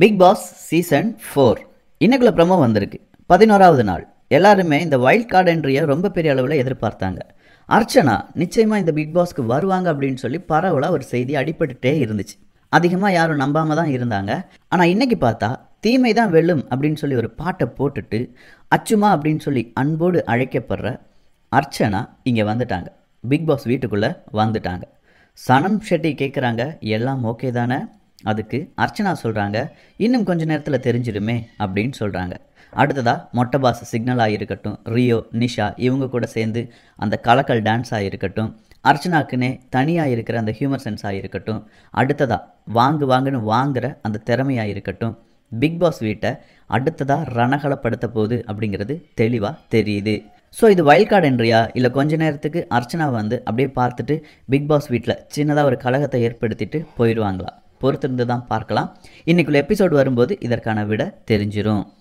big boss season four இன்னைக்குள்ள promo வந்திருக்கு பதினோராவது நாள் எல்லாருமே இந்த வைல்ட் கார்டு என்ட்ரியை ரொம்ப பெரிய அளவில் எதிர்பார்த்தாங்க அர்ச்சனா நிச்சயமாக இந்த பிக் பாஸ்க்கு வருவாங்க அப்படின்னு சொல்லி பரவலாக ஒரு செய்தி அடிபட்டுட்டே இருந்துச்சு அதிகமாக யாரும் நம்பாம தான் இருந்தாங்க ஆனால் இன்னைக்கு பார்த்தா தீமை தான் வெல்லும் அப்படின்னு சொல்லி ஒரு பாட்டை போட்டுட்டு அச்சுமா அப்படின்னு சொல்லி அன்போடு அழைக்கப்படுற அர்ச்சனா இங்கே வந்துட்டாங்க பிக் பாஸ் வீட்டுக்குள்ளே வந்துட்டாங்க சனம் ஷெட்டி கேட்குறாங்க எல்லாம் ஓகே தானே அதுக்கு அர்ச்சனா சொல்கிறாங்க இன்னும் கொஞ்ச நேரத்தில் தெரிஞ்சிடுமே அப்படின்னு சொல்கிறாங்க அடுத்ததா மொட்டை பாஸ் சிக்னலாக இருக்கட்டும் ரியோ நிஷா இவங்க கூட சேர்ந்து அந்த கலக்கல் டான்ஸாக இருக்கட்டும் அர்ச்சனாக்குன்னே தனியாக இருக்கிற அந்த ஹியூமர் சென்ஸாக இருக்கட்டும் அடுத்ததா வாங்கு வாங்குன்னு வாங்குற அந்த திறமையாக இருக்கட்டும் பிக் பாஸ் வீட்டை அடுத்ததாக ரணகலப்படுத்த போகுது அப்படிங்கிறது தெளிவாக தெரியுது ஸோ இது வைல்ட் கார்டு என்ட்ரியா இல்லை கொஞ்ச நேரத்துக்கு அர்ச்சனா வந்து அப்படியே பார்த்துட்டு பிக் பாஸ் வீட்டில் சின்னதாக ஒரு கலகத்தை ஏற்படுத்திட்டு போயிடுவாங்களா பொறுத்திருந்து தான் பார்க்கலாம் இன்னைக்குள்ள எபிசோடு வரும்போது இதற்கான விட தெரிஞ்சிரும்